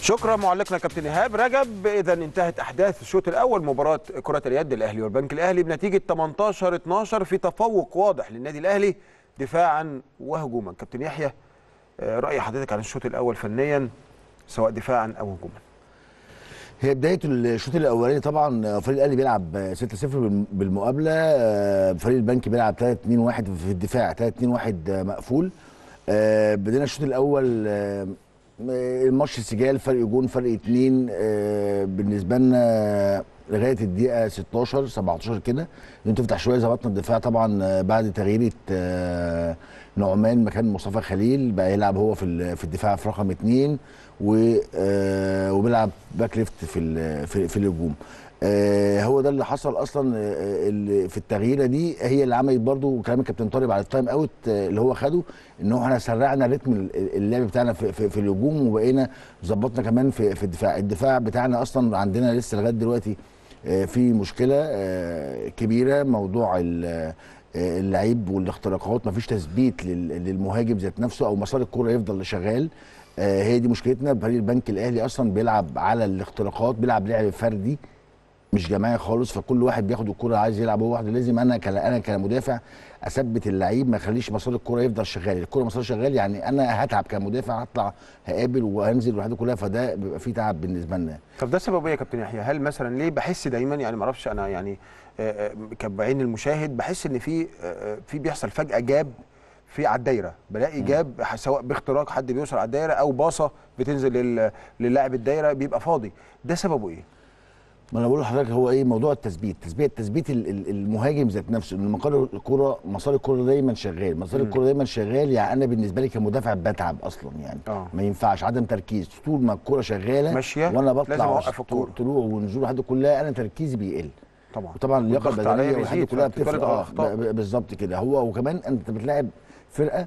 شكرا معلقنا كابتن ايهاب رجب اذا انتهت احداث الشوط الاول مباراه كره اليد الاهلي والبنك الاهلي بنتيجه 18 12 في تفوق واضح للنادي الاهلي دفاعا وهجوما كابتن يحيى آه، راي حضرتك عن الشوط الاول فنيا سواء دفاعا او هجوما هي بدايه الشوط الاولاني طبعا فريق الاهلي بيلعب 6-0 بالمقابله آه، فريق البنك بيلعب 3-2-1 في الدفاع 3-2-1 مقفول آه، بدينا الشوط الاول آه، الماتش سجال فرق جون فرق اتنين آه، بالنسبه لنا لغايه الدقيقه 16 17 كده نفتح شويه ظبطنا الدفاع طبعا آه، بعد تغيير آه، نعمان مكان مصطفى خليل بقى يلعب هو في ال- في الدفاع في رقم اتنين و آه، وبيلعب باك ليفت في ال- في, في الهجوم آه، هو ده اللي حصل اصلا آه، اللي في التغييره دي هي اللي عملت برضو كلام الكابتن طارق على التايم اوت آه، اللي هو خده ان هو احنا سرعنا رتم ال- اللعب بتاعنا في, في, في الهجوم وبقينا ظبطنا كمان في, في الدفاع الدفاع بتاعنا اصلا عندنا لسه لغايه دلوقتي آه، في مشكله آه، كبيره موضوع ال- آه، اللعيب والاختراقات مفيش تثبيت لل- للمهاجم ذات نفسه او مسار الكوره يفضل شغال آه، هي دي مشكلتنا فريق البنك الاهلي اصلا بيلعب على الاختراقات بيلعب لعب فردي مش جماعي خالص فكل واحد بياخد الكرة عايز يلعب هو وحده لازم انا كلا انا كمدافع اثبت اللعيب ما اخليش مسار الكرة يفضل شغال الكرة مسار شغال يعني انا هتعب كمدافع هطلع هقابل وهنزل والحاجات دي كلها فده بيبقى فيه تعب بالنسبه لنا طب ده سببه ايه يا كابتن يحيى هل مثلا ليه بحس دايما يعني ما اعرفش انا يعني آه، آه، كبعين المشاهد بحس ان في آه، آه، في بيحصل فجاه جاب في على الدايره بلاقي جاب ح- سواء باختراق حد بيوصل على الدايره او باصه بتنزل لل- للاعب الدايره بيبقى فاضي ده سببه ايه ما انا بقول لحضرتك هو ايه موضوع التثبيت تثبيت تثبيت ال- ال- المهاجم ذات نفسه ان مقر الكرة مسار الكرة دايما شغال مسار الكرة دايما شغال يعني انا بالنسبه لي كمدافع بتعب اصلا يعني آه. ما ينفعش عدم تركيز طول ما الكرة شغاله ماشية، وانا بطلع لازم أوقف وأش- الكرة. طلوع ونزول الحاجات دي كلها انا تركيزي بيقل طبعا وطبعا اللياقه والضغط عليا البدنيه والحاجات دي بيزيد، كلها فبتتولد بتفرق اه الأخطاء. ب- ب- بالظبط كده هو وكمان انت بتلاعب فرقه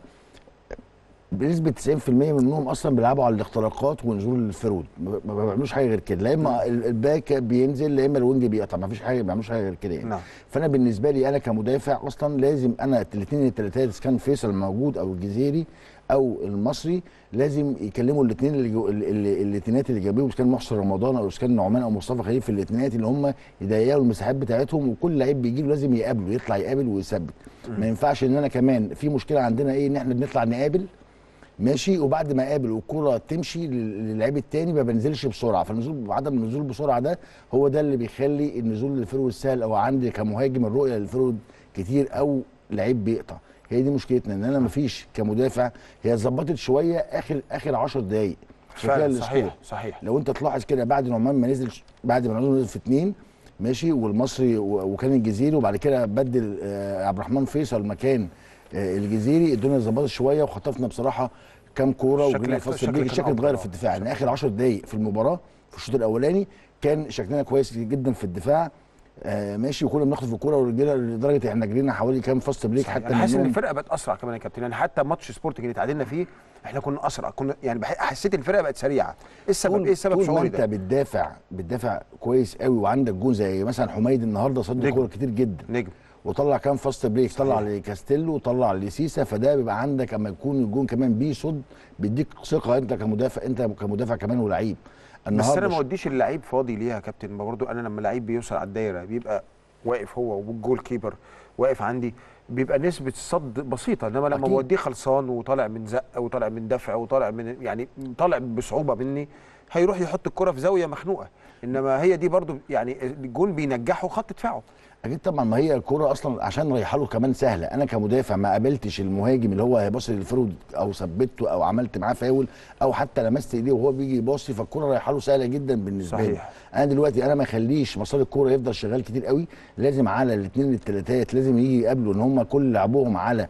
بنسبه 90% منهم اصلا بيلعبوا على الاختراقات ونزول الفرود ما ما بيعملوش حاجه غير كده لا اما ال- الباك بينزل لا اما الوينج بيقطع ما فيش حاجه ما بيعملوش حاجه غير كده يعني نعم. فانا بالنسبه لي انا كمدافع اصلا لازم انا الاثنين الثلاثات اذا كان فيصل موجود او الجزيري او المصري لازم يكلموا الاثنين اللي جو- ال- ال- الاثنينات اللي جابوه اذا كان محسن رمضان او اذا كان نعمان او مصطفى خليل في الاثنينات اللي هم يضيقوا المساحات بتاعتهم وكل لعيب بيجي له لازم يقابله يطلع يقابل ويثبت ما ينفعش ان انا كمان في مشكله عندنا ايه ان احنا بنطلع نقابل ماشي وبعد ما اقابل والكره تمشي لل- للعيب التاني ما بنزلش بسرعه فالنزول عدم النزول بسرعه ده هو ده اللي بيخلي النزول للفرود سهل او عندي كمهاجم الرؤيه للفرود كتير او لعيب بيقطع هي دي مشكلتنا ان انا ما فيش كمدافع هي اتظبطت شويه اخر اخر 10 دقائق فعلا صحيح صحيح لو انت تلاحظ كده بعد نعمان ما نزل بعد ما نعمان نزل في اتنين ماشي والمصري و- وكان الجزيري وبعد كده بدل آه، عبد الرحمن فيصل مكان آه، الجزيري الدنيا ظبطت شويه وخطفنا بصراحه كام كوره الشكل- وجينا فاصل الشكل بريك كان الشكل أفضل، اتغير آه. في الدفاع يعني اخر 10 دقائق في المباراه في الشوط الاولاني كان شكلنا كويس جدا في الدفاع آه ماشي وكنا بنخطف الكوره ورجلنا لدرجه احنا جرينا حوالي كام فاست بريك حتى انا حاسس ان منهم- الفرقه بقت اسرع كمان يا كابتن يعني حتى ماتش سبورتنج اللي اتعادلنا فيه احنا كنا اسرع كنا يعني بح- حسيت الفرقه بقت سريعه ايه السبب طول- ايه السبب طول ما شعوري انت ده بتدافع بتدافع كويس قوي وعندك جون زي مثلا حميد النهارده صد نجم. كوره كتير جدا نجم وطلع كام فاست بريك طلع صحيح. لكاستيلو وطلع لسيسا فده بيبقى عندك اما يكون الجون كمان بيصد بيديك ثقه انت كمدافع انت كمدافع كمان ولعيب بس انا ما ش- اوديش اللعيب فاضي ليها يا كابتن ما برضو انا لما لعيب بيوصل على الدايره بيبقى واقف هو والجول كيبر واقف عندي بيبقى نسبه الصد بسيطه انما لما أكيد. بوديه خلصان وطالع من زقه وطالع من دفع وطالع من يعني طالع بصعوبه مني هيروح يحط الكره في زاويه مخنوقه انما هي دي برضو يعني الجول بينجحه خط دفاعه اكيد طبعا ما هي الكوره اصلا عشان رايحه له كمان سهله انا كمدافع ما قابلتش المهاجم اللي هو هيباصي للفرود او ثبته او عملت معاه فاول او حتى لمست ايديه وهو بيجي يباصي فالكوره رايحه له سهله جدا بالنسبه لي صحيح. انا دلوقتي انا ما اخليش مسار الكوره يفضل شغال كتير قوي لازم على الاثنين الثلاثات لازم يجي يقابلوا ان هم كل لعبهم على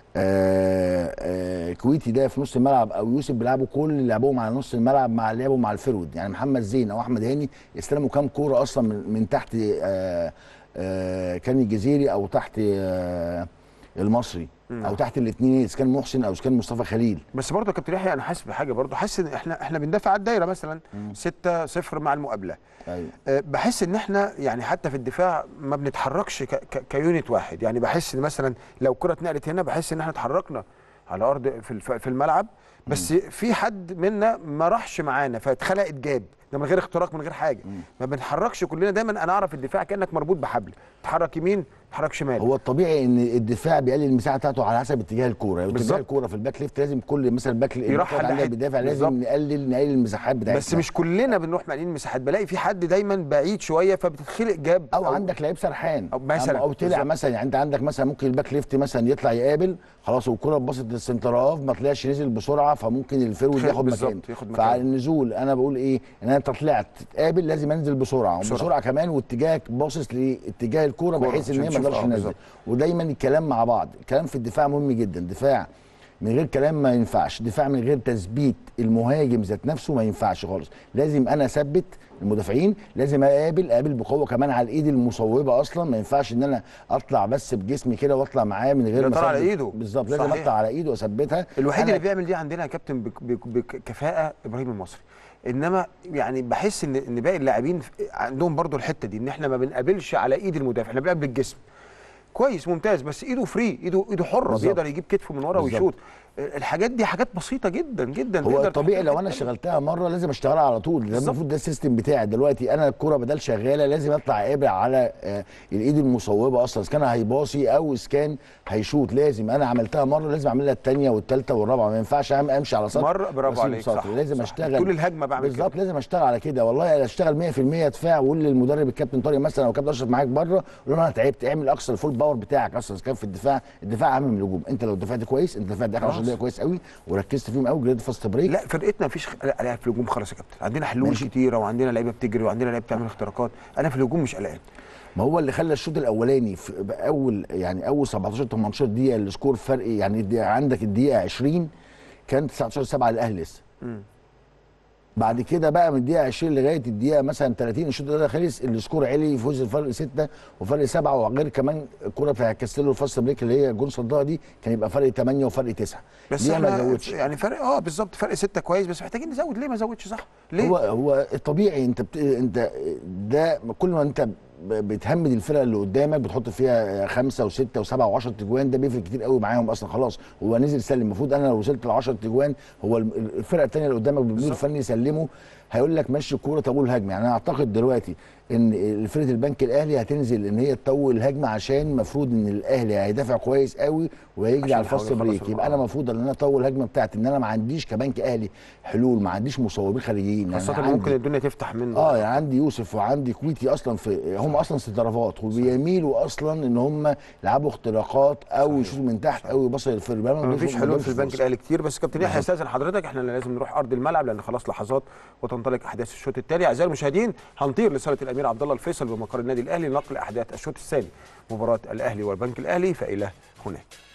آه آه كويتي ده في نص الملعب او يوسف بيلعبوا كل لعبهم على نص الملعب مع لعبهم مع الفرود يعني محمد زين او احمد هاني استلموا كام كوره اصلا من, من تحت آه آه كان الجزيري او تحت آه المصري او تحت الاثنين اذا كان محسن او اذا كان مصطفى خليل بس برضه يا كابتن يحيى انا حاسس بحاجه برضه حاسس ان احنا احنا بندافع على الدايره مثلا 6 0 مع المقابله ايوه أه، بحس ان احنا يعني حتى في الدفاع ما بنتحركش ك- ك- كيونت واحد يعني بحس ان مثلا لو كره اتنقلت هنا بحس ان احنا اتحركنا على ارض في الف- في الملعب بس في حد منا ما راحش معانا فاتخلقت جاب ده من غير اختراق من غير حاجه ما بنحركش كلنا دايما انا اعرف الدفاع كانك مربوط بحبل تحرك يمين تحرك شمال هو الطبيعي ان الدفاع بيقلل المساحه بتاعته على حسب اتجاه الكوره يعني اتجاه بالظبط. الكوره في الباك ليفت لازم كل مثلا باك يرحل عندنا ناحية- بيدافع لازم بالظبط. نقلل نقلل المساحات بتاعتنا بس مش كلنا بنروح مالين مساحات بلاقي في حد دايما بعيد شويه فبتتخلق جاب او عندك لعيب سرحان أو مثلاً. او طلع بالظبط. مثلا يعني انت عندك مثلا ممكن الباك ليفت مثلا يطلع يقابل خلاص والكره اتبسط للسنتر هاف ما طلعش نزل بسرعه فممكن الفيرود خير، ياخد بالظبط، مكانه ياخد مكانه. فعلى النزول انا بقول ايه ان انت طلعت تقابل لازم انزل بسرعه بسرعة. وبسرعه كمان واتجاهك باصص لاتجاه الكوره كورة بحيث ان عشان هي ما تشوف، تقدرش آه، تنزل بالظبط. ودايما الكلام مع بعض الكلام في الدفاع مهم جدا دفاع من غير كلام ما ينفعش دفاع من غير تثبيت المهاجم ذات نفسه ما ينفعش خالص لازم انا اثبت المدافعين لازم اقابل اقابل بقوه كمان على الايد المصوبه اصلا ما ينفعش ان انا اطلع بس بجسمي كده واطلع معاه من غير ده ما طالع على أثبت. إيده. بالظبط لازم صحيح. اطلع على ايده واثبتها الوحيد أنا- اللي بيعمل دي عندنا يا كابتن بك- بك- بكفاءه ابراهيم المصري انما يعني بحس ان ان باقي اللاعبين ف- عندهم برضو الحته دي ان احنا ما بنقابلش على ايد المدافع احنا بنقابل الجسم كويس ممتاز بس ايده فري ايده ايده حره بالظبط. بيقدر يجيب كتفه من ورا بالظبط. ويشوط الحاجات دي حاجات بسيطه جدا جدا هو تقدر الطبيعي تحط لو انا الحتة دي. اشتغلتها مره لازم اشتغلها على طول ده بالظبط. المفروض ده السيستم بتاعي دلوقتي انا الكوره بدل شغاله لازم اطلع قابل على آه الايد المصوبه اصلا اذا كان هيباصي او اذا كان هيشوط لازم انا عملتها مره لازم اعملها الثانيه والثالثه والرابعه ما ينفعش أعمل- امشي على سطر مرة، برافو وأسيب عليك، سطر. صح، لازم صح. اشتغل طول الهجمة بعمل بالظبط كده. لازم اشتغل على كده والله اشتغل 100% دفاع واقول للمدرب الكابتن طارق مثلا او كابتن اشرف معاك بره قول له انا تعبت اعمل اقصى الفول باور بتاعك اصلا إذا كان في الدفاع الدفاع اهم من الهجوم انت لو دفعت كويس انت دفعت اخر 10 خلاص. دقايق كويس قوي وركزت فيهم قوي جريت فاست بريك لا فرقتنا مفيش خ- لا لا في الهجوم خالص يا كابتن عندنا حلول ماشي. كتيره وعندنا لعيبه بتجري وعندنا لعيبه بتعمل اختراقات انا في الهجوم مش قلقان ما هو اللي خلى الشوط الاولاني في اول يعني اول 17 18 دقيقه السكور فرق يعني الدقيقة عندك الدقيقه 20 كان 19 7 للاهلي لسه بعد كده بقى من الدقيقه 20 لغايه الدقيقه مثلا 30 الشوط ده خلص السكور علي فوز الفرق 6 وفرق 7 وغير كمان الكره بتاع كاستيلو الفاست بريك اللي هي جون صدها دي كان يبقى فرق 8 وفرق 9 بس دي ما احنا زودش يعني فرق اه بالظبط فرق ستة كويس بس محتاجين نزود ليه ما زودش صح ليه هو هو الطبيعي انت بت... انت ده كل ما انت ب- بتهمد الفرقه اللي قدامك بتحط فيها خمسه وسته وسبعه وعشرة تجوان ده بيفرق كتير قوي معاهم اصلا خلاص هو نزل سلم المفروض انا لو وصلت ل 10 تجوان هو الم- الفرقه الثانيه اللي قدامك بالمدير بالظبط. الفني يسلمه هيقول لك مشي الكوره طول هجمه يعني انا اعتقد دلوقتي ان فرقه البنك الاهلي هتنزل ان هي تطول الهجمه عشان المفروض ان الاهلي هيدافع كويس قوي وهيجري عشان على الفاست يحاول يخلص بريك يبقى انا المباراة. المفروض ان انا اطول الهجمه بتاعتي ان انا ما عنديش كبنك اهلي حلول ما عنديش مصوبين خارجيين يعني خاصه إن عندي- ممكن الدنيا تفتح منه اه يعني عندي يوسف وعندي كويتي اصلا في هم اصلا استضرافات وبيميلوا اصلا ان هم يلعبوا اختراقات او يشوطوا من تحت او يبصوا للفرق ما فيش حلول في البنك الاهلي كتير بس كابتن يحيى استاذن حضرتك احنا لازم نروح ارض الملعب لان خلاص لحظات وتنطلق احداث الشوط الثاني اعزائي المشاهدين هنطير لصاله الامير عبد الله الفيصل بمقر النادي الاهلي لنقل احداث الشوط الثاني مباراه الاهلي والبنك الاهلي فالى هناك